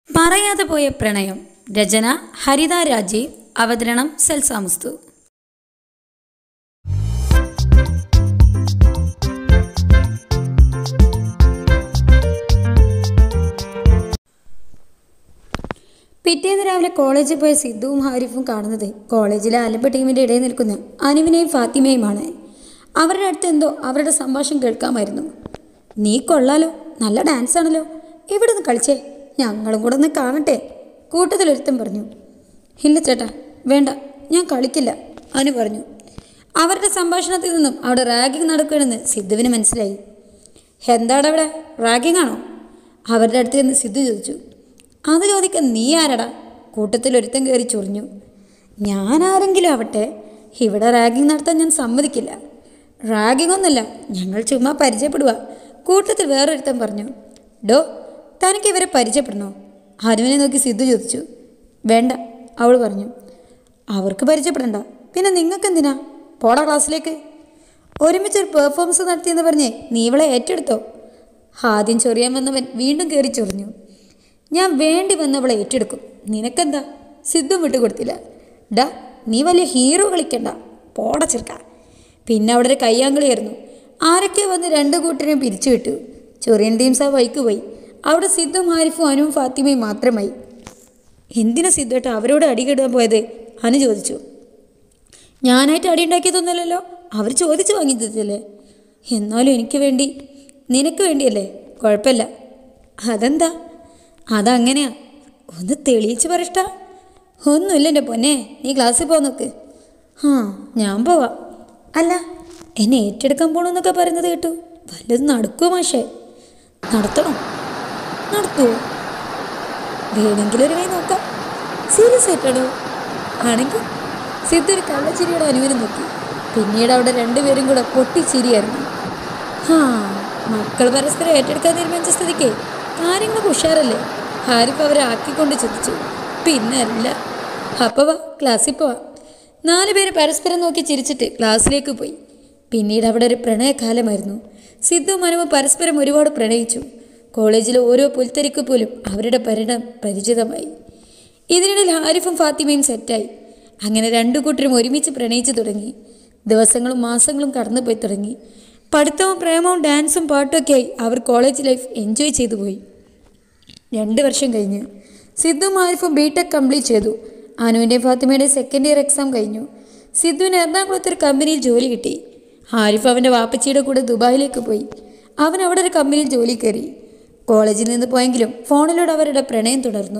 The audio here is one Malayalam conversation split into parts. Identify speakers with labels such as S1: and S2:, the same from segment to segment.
S1: പറയാതെ പോയ പ്രണയം രചന ഹരിത രാജീവ് അവതരണം സെൽസാമുസ്തു പിറ്റേന്ന് രാവിലെ കോളേജിൽ പോയ സിദ്ധുവും ഹാരിഫും കാണുന്നത് കോളേജിലെ അലമ്പ് ടീമിൻ്റെ ഇടയിൽ നിൽക്കുന്ന അനുവിനെയും ഫാത്തിമയുമാണ് അവരുടെ അടുത്ത് എന്തോ അവരുടെ സംഭാഷണം കേൾക്കാമായിരുന്നു നീ കൊള്ളാലോ നല്ല ഡാൻസ് ആണല്ലോ ഇവിടെ നിന്ന് കളിച്ചേ ഞങ്ങളും കൂടെ ഒന്ന് കാണട്ടെ കൂട്ടത്തിലൊരുത്തൻ പറഞ്ഞു ഇല്ല ചേട്ടാ വേണ്ട ഞാൻ കളിക്കില്ല അനു പറഞ്ഞു അവരുടെ സംഭാഷണത്തിൽ നിന്നും അവിടെ റാഗിങ് നടക്കുകയാണെന്ന് സിദ്ധുവിന് മനസ്സിലായി എന്താടാ അവിടെ റാഗിങ് ആണോ അവരുടെ അടുത്ത് നിന്ന് സിദ്ധു ചോദിച്ചു അത് ചോദിക്കാൻ നീ ആരടാ കൂട്ടത്തിൽ ഒരുത്തൻ കയറി ചൊറിഞ്ഞു ഞാൻ ആരെങ്കിലും ആവട്ടെ ഇവിടെ റാഗിങ് നടത്താൻ ഞാൻ സമ്മതിക്കില്ല റാഗിങ് ഒന്നുമില്ല ഞങ്ങൾ ചുമ്മാ പരിചയപ്പെടുക കൂട്ടത്തിൽ വേറൊരുത്തൻ പറഞ്ഞു ഡോ തനിക്ക് ഇവരെ പരിചയപ്പെടണോ ഹനുവിനെ നോക്കി സിദ്ധു ചോദിച്ചു വേണ്ട അവൾ പറഞ്ഞു അവർക്ക് പരിചയപ്പെടണ്ട പിന്നെ നിങ്ങൾക്കെന്തിനാ പോടാ ക്ലാസ്സിലേക്ക് ഒരുമിച്ച് ഒരു പെർഫോമൻസ് നടത്തിയെന്ന് പറഞ്ഞേ നീ ഇവളെ ഏറ്റെടുത്തോ ആദ്യം ചൊറിയാൻ വന്നവൻ വീണ്ടും കയറി ചൊറിഞ്ഞു ഞാൻ വേണ്ടി വന്നവളെ ഏറ്റെടുക്കും നിനക്കെന്താ സിദ്ധും വിട്ടുകൊടുത്തില്ല ഡാ നീ വലിയ ഹീറോ കളിക്കണ്ട പോട ചെറുക്ക പിന്നെ അവിടെ ഒരു കയ്യാങ്കളിയായിരുന്നു ആരൊക്കെ വന്ന് രണ്ട് കൂട്ടരെയും പിരിച്ചു വിട്ടു ചൊറിയൻ ടീംസ് ആ വഴിക്ക് പോയി അവിടെ സിദ്ധും ഹാരിഫും അനുവും ഫാത്തിമയും മാത്രമായി എന്തിനാ സിദ്ധുവേട്ട അവരോട് അടികിടാൻ പോയത് അനു ചോദിച്ചു ഞാനായിട്ട് അടി ഉണ്ടാക്കിയതൊന്നുമല്ലല്ലോ അവർ ചോദിച്ചു വാങ്ങിത്തല്ലേ എന്നാലും എനിക്ക് വേണ്ടി നിനക്ക് വേണ്ടിയല്ലേ കുഴപ്പമില്ല അതെന്താ അതങ്ങനെയാ ഒന്ന് തെളിയിച്ച് പറയഷ്ട ഒന്നുമില്ല എൻ്റെ പൊന്നെ നീ ക്ലാസ്സിൽ പോ നോക്ക് ആ ഞാൻ പോവാം അല്ല എന്നെ ഏറ്റെടുക്കാൻ പോകണമെന്നൊക്കെ പറയുന്നത് കേട്ടു വല്ലതും നടക്കുമോ മാഷേ നടത്തണോ നടത്തുമോ വേണമെങ്കിൽ ഒരു കൈ നോക്കാം സീരിയസ് ആയിട്ടാണോ ആണെങ്കിൽ സിദ്ധു ഒരു കള്ളച്ചിരിയുടെ അനുവിനെ നോക്കി പിന്നീട് അവിടെ രണ്ടുപേരും കൂടെ പൊട്ടിച്ചിരിയായിരുന്നു ഹാ മക്കൾ പരസ്പരം ഏറ്റെടുക്കാൻ തീരുമാനിച്ച സ്ഥിതിക്ക് കാര്യങ്ങളൊക്കെ ഉഷാറല്ലേ ഹാരിഫ് അവരെ ആക്കിക്കൊണ്ട് ചിന്തിച്ചു പിന്നെ അല്ല അപ്പോൾ വാ ക്ലാസ്സിൽ പോവാം നാല് പേര് പരസ്പരം നോക്കി ചിരിച്ചിട്ട് ക്ലാസ്സിലേക്ക് പോയി പിന്നീട് അവിടെ ഒരു പ്രണയകാലമായിരുന്നു സിദ്ധു മനുവ് പരസ്പരം ഒരുപാട് പ്രണയിച്ചു കോളേജിലെ ഓരോ പുൽത്തരിക്ക് പോലും അവരുടെ പരിണം പരിചിതമായി ഇതിനിടയിൽ ഹാരിഫും ഫാത്തിമയും സെറ്റായി അങ്ങനെ രണ്ടു കൂട്ടരും ഒരുമിച്ച് പ്രണയിച്ചു തുടങ്ങി ദിവസങ്ങളും മാസങ്ങളും കടന്നുപോയി തുടങ്ങി പഠിത്തവും പ്രേമവും ഡാൻസും പാട്ടുമൊക്കെയായി അവർ കോളേജ് ലൈഫ് എൻജോയ് ചെയ്തു പോയി രണ്ട് വർഷം കഴിഞ്ഞ് സിദ്ധുവും ആരിഫും ബി ടെക് കംപ്ലീറ്റ് ചെയ്തു അനുവിൻ്റെയും ഫാത്തിമയുടെയും സെക്കൻഡ് ഇയർ എക്സാം കഴിഞ്ഞു സിദ്ധുവിന് എറണാകുളത്ത് ഒരു കമ്പനിയിൽ ജോലി കിട്ടി ആരിഫ് അവൻ്റെ വാപ്പച്ചിയുടെ കൂടെ ദുബായിലേക്ക് പോയി അവൻ അവിടെ ഒരു കമ്പനിയിൽ ജോലി കയറി കോളേജിൽ നിന്ന് പോയെങ്കിലും ഫോണിലൂടെ അവരുടെ പ്രണയം തുടർന്നു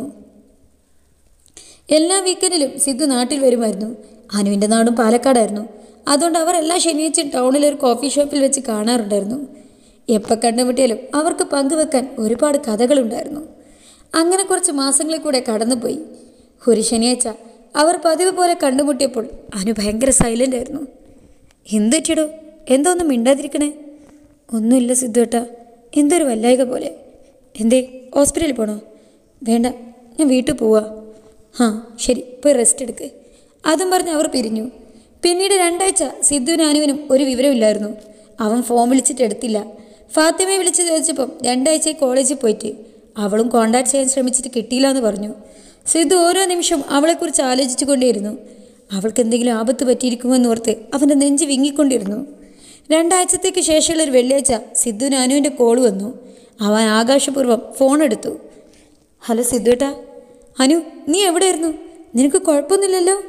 S1: എല്ലാ വീക്കെൻഡിലും സിദ്ധു നാട്ടിൽ വരുമായിരുന്നു അനുവിൻ്റെ നാടും പാലക്കാടായിരുന്നു അതുകൊണ്ട് അവർ എല്ലാ ശനിയാഴ്ചയും ടൗണിൽ ഒരു കോഫി ഷോപ്പിൽ വെച്ച് കാണാറുണ്ടായിരുന്നു എപ്പോൾ കണ്ടുമുട്ടിയാലും അവർക്ക് പങ്കുവെക്കാൻ ഒരുപാട് കഥകളുണ്ടായിരുന്നു അങ്ങനെ കുറച്ച് മാസങ്ങളിൽ കൂടെ കടന്നുപോയി ഒരു ശനിയാഴ്ച അവർ പതിവ് പോലെ കണ്ടുമുട്ടിയപ്പോൾ അനു ഭയങ്കര സൈലൻ്റ് ആയിരുന്നു എന്ത് പറ്റിയടോ എന്തോ ഒന്നും മിണ്ടാതിരിക്കണേ ഒന്നുമില്ല സിദ്ധുവേട്ടാ എന്തൊരു വല്ലായിക പോലെ എന്തേ ഹോസ്പിറ്റലിൽ പോണോ വേണ്ട ഞാൻ വീട്ടിൽ പോവാ ആ ശരി പോയി റെസ്റ്റ് എടുക്ക് അതും പറഞ്ഞ് അവർ പിരിഞ്ഞു പിന്നീട് രണ്ടാഴ്ച സിദ്ധുവിനും അനുവിനും ഒരു വിവരമില്ലായിരുന്നു അവൻ ഫോൺ വിളിച്ചിട്ട് എടുത്തില്ല ഫാത്തിമയെ വിളിച്ച് ചോദിച്ചപ്പം രണ്ടാഴ്ച കോളേജിൽ പോയിട്ട് അവളും കോണ്ടാക്ട് ചെയ്യാൻ ശ്രമിച്ചിട്ട് കിട്ടിയില്ല എന്ന് പറഞ്ഞു സിദ്ധു ഓരോ നിമിഷം അവളെക്കുറിച്ച് ആലോചിച്ചു കൊണ്ടേയിരുന്നു അവൾക്ക് എന്തെങ്കിലും ആപത്ത് പറ്റിയിരിക്കുമെന്ന് ഓർത്ത് അവൻ്റെ നെഞ്ച് വിങ്ങിക്കൊണ്ടിരുന്നു രണ്ടാഴ്ചത്തേക്ക് ശേഷമുള്ള ഒരു വെള്ളിയാഴ്ച സിദ്ധുവിന് അനുവിൻ്റെ കോൾ വന്നു അവൻ ആകാശപൂർവ്വം ഫോൺ എടുത്തു ഹലോ സിദ്ധുവേട്ടാ അനു നീ എവിടെയായിരുന്നു നിനക്ക് കുഴപ്പമൊന്നുമില്ലല്ലോ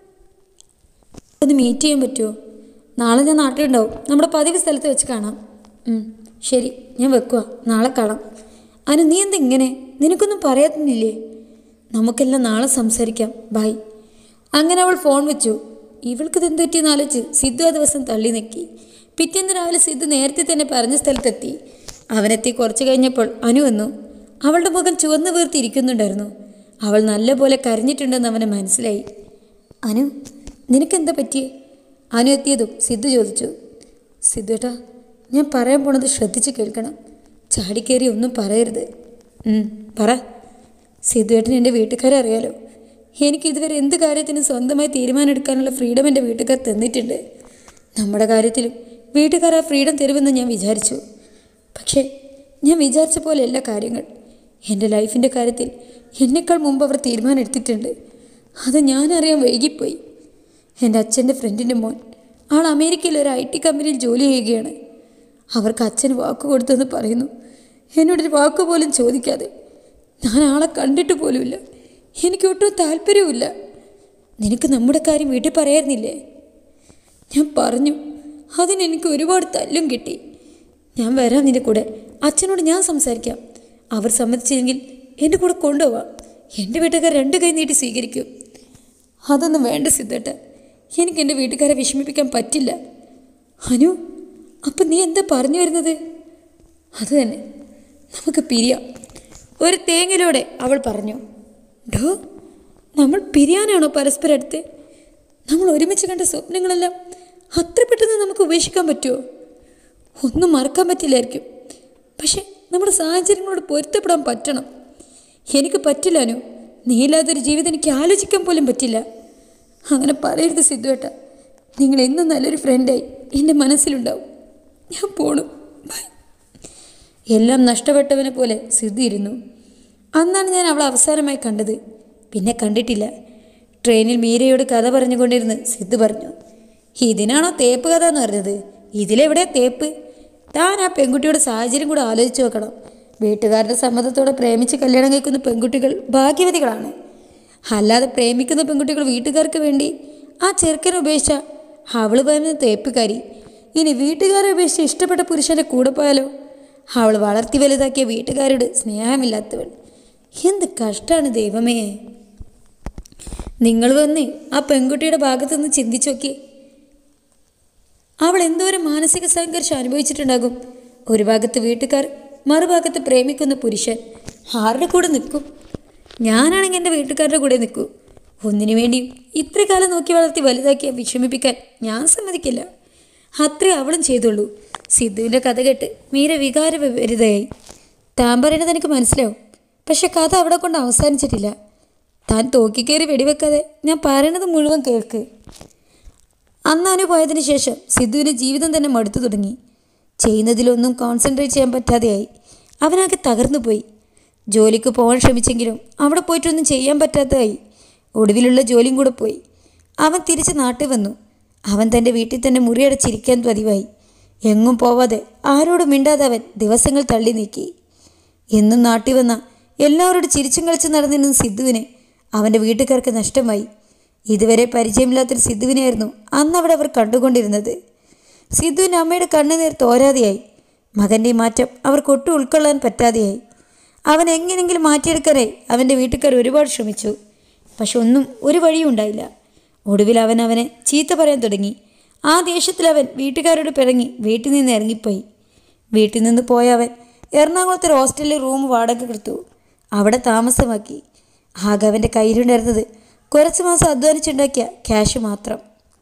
S1: ഒന്ന് മീറ്റ് ചെയ്യാൻ പറ്റുമോ നാളെ ഞാൻ നാട്ടിലുണ്ടാവും നമ്മുടെ പതിവ് സ്ഥലത്ത് വെച്ച് കാണാം ഉം, ശരി ഞാൻ വെക്കുക നാളെ കാണാം അനു നീ എന്താ ഇങ്ങനെ നിനക്കൊന്നും പറയാത്തുന്നില്ലേ നമുക്കെല്ലാം നാളെ സംസാരിക്കാം ബൈ അങ്ങനെ അവൾ ഫോൺ വെച്ചു ഇവൾക്ക് എന്ത് പറ്റിയെന്ന് ആലോചിച്ച് സിദ്ധു ആ ദിവസം തള്ളി നിൽക്കി പിറ്റേന്ന് രാവിലെ സിദ്ധു നേരത്തെ തന്നെ പറഞ്ഞ സ്ഥലത്തെത്തി അവനെത്തി കുറച്ച് കഴിഞ്ഞപ്പോൾ അനു വന്നു അവളുടെ മുഖം ചുവന്നു വീർത്തിരിക്കുന്നുണ്ടായിരുന്നു അവൾ നല്ലപോലെ കരഞ്ഞിട്ടുണ്ടെന്ന് അവന് മനസ്സിലായി അനു നിനക്കെന്താ പറ്റിയേ അനു എത്തിയതും സിദ്ധു ചോദിച്ചു സിദ്ധുവേട്ടാ ഞാൻ പറയാൻ പോണത് ശ്രദ്ധിച്ച് കേൾക്കണം ചാടിക്കേറി ഒന്നും പറയരുത് ഉം, പറ സിദ്ധുവേട്ടൻ എൻ്റെ വീട്ടുകാരെ അറിയാലോ എനിക്ക് ഇതുവരെ എന്ത് കാര്യത്തിനും സ്വന്തമായി തീരുമാനമെടുക്കാനുള്ള ഫ്രീഡം എൻ്റെ വീട്ടുകാർ തന്നിട്ടുണ്ട് നമ്മുടെ കാര്യത്തിലും വീട്ടുകാർ ആ ഫ്രീഡം തരുമെന്ന് ഞാൻ വിചാരിച്ചു പക്ഷേ ഞാൻ വിചാരിച്ച പോലെയല്ല കാര്യങ്ങൾ എൻ്റെ ലൈഫിൻ്റെ കാര്യത്തിൽ എന്നെക്കാൾ മുമ്പ് അവർ തീരുമാനം എടുത്തിട്ടുണ്ട് അത് ഞാനറിയാൻ വൈകിപ്പോയി എൻ്റെ അച്ഛൻ്റെ ഫ്രണ്ടിൻ്റെ മോൻ ആൾ അമേരിക്കയിൽ ഒരു ഐ ടി കമ്പനിയിൽ ജോലി ചെയ്യുകയാണ് അവർക്ക് അച്ഛന് വാക്ക് കൊടുത്തെന്ന് പറയുന്നു എന്നോടൊരു വാക്ക് പോലും ചോദിക്കാതെ ഞാൻ ആളെ കണ്ടിട്ട് പോലുമില്ല എനിക്ക് ഒട്ടും താല്പര്യവുമില്ല നിനക്ക് നമ്മുടെ കാര്യം വീട്ടിൽ പറയായിരുന്നില്ലേ ഞാൻ പറഞ്ഞു അതിനെനിക്ക് ഒരുപാട് തല്ലും കിട്ടി ഞാൻ വരാം നിന്റെ കൂടെ അച്ഛനോട് ഞാൻ സംസാരിക്കാം അവർ സമ്മതിച്ചില്ലെങ്കിൽ എൻ്റെ കൂടെ കൊണ്ടുപോവാം എൻ്റെ വീട്ടുകാർ രണ്ട് കൈ നീട്ടി സ്വീകരിക്കും അതൊന്നും വേണ്ട സിദ്ധേട്ട എനിക്ക് എൻ്റെ വീട്ടുകാരെ വിഷമിപ്പിക്കാൻ പറ്റില്ല അനു അപ്പം നീ എന്താ പറഞ്ഞു വരുന്നത് അത് തന്നെ നമുക്ക് പിരിയാം ഒരു തേങ്ങലോടെ അവൾ പറഞ്ഞു ഡോ നമ്മൾ പിരിയാനാണോ പരസ്പരം അടുത്ത് നമ്മൾ ഒരുമിച്ച് കണ്ട സ്വപ്നങ്ങളെല്ലാം അത്ര പെട്ടെന്ന് നമുക്ക് ഉപേക്ഷിക്കാൻ പറ്റുമോ ഒന്നും മറക്കാൻ പറ്റില്ലായിരിക്കും പക്ഷെ നമ്മുടെ സാഹചര്യങ്ങളോട് പൊരുത്തപ്പെടാൻ പറ്റണം എനിക്ക് പറ്റില്ല അനു നീ ഇല്ലാത്തൊരു ജീവിതം എനിക്ക് ആലോചിക്കാൻ പോലും പറ്റില്ല അങ്ങനെ പറയരുത് സിദ്ധുവേട്ട നിങ്ങൾ എന്നും നല്ലൊരു ഫ്രണ്ടായി എൻ്റെ മനസ്സിലുണ്ടാവും ഞാൻ പോണു ബൈ എല്ലാം നഷ്ടപ്പെട്ടവനെ പോലെ സിദ്ധു ഇരുന്നു അന്നാണ് ഞാൻ അവളെ അവസാനമായി കണ്ടത് പിന്നെ കണ്ടിട്ടില്ല ട്രെയിനിൽ മീരയോട് കഥ പറഞ്ഞുകൊണ്ടിരുന്ന് സിദ്ധു പറഞ്ഞു ഇതിനാണോ തേപ്പ് കഥ എന്ന് പറഞ്ഞത് ഇതിലെവിടെ തേപ്പ് താൻ ആ പെൺകുട്ടിയുടെ സാഹചര്യം കൂടെ ആലോചിച്ച് നോക്കണം വീട്ടുകാരുടെ സമ്മതത്തോടെ പ്രേമിച്ച് കല്യാണം കഴിക്കുന്ന പെൺകുട്ടികൾ ഭാഗ്യവതികളാണ് അല്ലാതെ പ്രേമിക്കുന്ന പെൺകുട്ടികൾ വീട്ടുകാർക്ക് വേണ്ടി ആ ചെറുക്കനെ ഉപേക്ഷിച്ച അവള് പറയുന്ന തേപ്പുകാരി ഇനി വീട്ടുകാരെ ഉപേക്ഷിച്ച് ഇഷ്ടപ്പെട്ട പുരുഷൻ്റെ കൂടെ പോയാലോ അവൾ വളർത്തി വലുതാക്കിയ വീട്ടുകാരോട് സ്നേഹമില്ലാത്തവൾ എന്ത് കഷ്ടാണ് ദൈവമേ നിങ്ങൾ വന്ന് ആ പെൺകുട്ടിയുടെ ഭാഗത്തുനിന്ന് ചിന്തിച്ചു നോക്കി അവൾ എന്തോരം മാനസിക സംഘർഷം അനുഭവിച്ചിട്ടുണ്ടാകും ഒരു ഭാഗത്ത് വീട്ടുകാർ മറുഭാഗത്ത് പ്രേമിക്കുന്ന പുരുഷൻ ആരുടെ കൂടെ നിൽക്കും ഞാനാണെങ്കിൽ എൻ്റെ വീട്ടുകാരുടെ കൂടെ നിൽക്കൂ ഒന്നിനു വേണ്ടിയും ഇത്ര കാലം നോക്കി വളർത്തി വലുതാക്കിയ വിഷമിപ്പിക്കാൻ ഞാൻ സമ്മതിക്കില്ല അത്രേ അവളും ചെയ്തുള്ളൂ സിദ്ധുവിൻ്റെ കഥ കേട്ട് മീര വികാര വിപരീതയായി താൻ പറയണത് എനിക്ക് മനസ്സിലാവും പക്ഷെ കഥ അവിടെ കൊണ്ട് അവസാനിച്ചിട്ടില്ല താൻ തോക്കിക്കയറി വെടിവെക്കാതെ ഞാൻ പറയണത് മുഴുവൻ കേൾക്ക് അന്ന് അനു പോയതിന് ശേഷം സിദ്ധുവിന് ജീവിതം തന്നെ മടുത്തു തുടങ്ങി ചെയ്യുന്നതിലൊന്നും കോൺസെൻട്രേറ്റ് ചെയ്യാൻ പറ്റാതെയായി അവനാകെ തകർന്നു പോയി ജോലിക്ക് പോകാൻ ശ്രമിച്ചെങ്കിലും അവിടെ പോയിട്ടൊന്നും ചെയ്യാൻ പറ്റാത്തതായി ഒടുവിലുള്ള ജോലിയും കൂടെ പോയി അവൻ തിരിച്ച് നാട്ടിൽ വന്നു അവൻ തൻ്റെ വീട്ടിൽ തന്നെ മുറിയടച്ചിരിക്കാൻ പതിവായി എങ്ങും പോവാതെ ആരോടും മിണ്ടാതെ അവൻ ദിവസങ്ങൾ തള്ളി നീക്കി എന്നും നാട്ടിൽ വന്ന എല്ലാവരോടും ചിരിച്ചും കളിച്ചും നടന്നിരുന്ന സിദ്ധുവിന് അവൻ്റെ വീട്ടുകാർക്ക് നഷ്ടമായി ഇതുവരെ പരിചയമില്ലാത്തൊരു സിദ്ധുവിനെയായിരുന്നു അന്ന് അവിടെ അവർ കണ്ടുകൊണ്ടിരുന്നത് സിദ്ധുവിൻ്റെ അമ്മയുടെ കണ്ണുനീർ തോരാതെയായി മകൻ്റെ ഈ മാറ്റം അവർക്ക് ഒട്ടും ഉൾക്കൊള്ളാൻ പറ്റാതെയായി അവൻ എങ്ങനെയെങ്കിലും മാറ്റിയെടുക്കാനായി അവൻ്റെ വീട്ടുകാർ ഒരുപാട് ശ്രമിച്ചു പക്ഷെ ഒന്നും ഒരു വഴിയും ഉണ്ടായില്ല ഒടുവിൽ അവൻ അവനെ ചീത്ത പറയാൻ തുടങ്ങി ആ ദേഷ്യത്തിൽ അവൻ വീട്ടുകാരോട് പിണങ്ങി വീട്ടിൽ നിന്ന് ഇറങ്ങിപ്പോയി വീട്ടിൽ നിന്ന് പോയ അവൻ എറണാകുളത്തെ ഒരു ഹോസ്റ്റലിൽ റൂം വാടക കൊടുത്തു അവിടെ താമസമാക്കി ആകെ അവൻ്റെ കയ്യിലുണ്ടായിരുന്നത് കുറച്ച് മാസം അധ്വാനിച്ചുണ്ടാക്കിയ ക്യാഷ് മാത്രം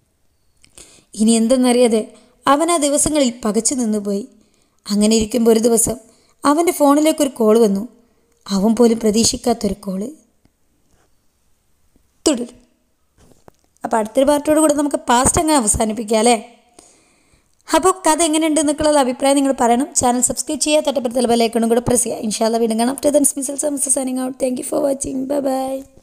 S1: ഇനി എന്തെന്നറിയാതെ അവൻ ആ ദിവസങ്ങളിൽ പകച്ചു നിന്നുപോയി അങ്ങനെ ഇരിക്കുമ്പോൾ ഒരു ദിവസം അവൻ്റെ ഫോണിലേക്ക് ഒരു കോൾ വന്നു അവൻ പോലും പ്രതീക്ഷിക്കാത്തൊരു കോള് തുടരും അപ്പോൾ അടുത്തൊരു പാർട്ടിയോട് കൂടെ നമുക്ക് പാസ്റ്റ് അങ്ങ് അവസാനിപ്പിക്കാം അല്ലേ അപ്പോൾ കഥ എങ്ങനെയുണ്ട് എന്നൊക്കെയുള്ള അഭിപ്രായം നിങ്ങൾ പറയണം ചാനൽ സബ്സ്ക്രൈബ് ചെയ്യുക തട്ടപ്പുറത്തുള്ള ബെല്ലൈക്കണും കൂടെ പ്രസ് ചെയ്യുക ഇൻഷാല്ല വീണ്ടും കാണാം ടു ദൻസ് മിസൽ സംസ് signing out thank you for watching bye by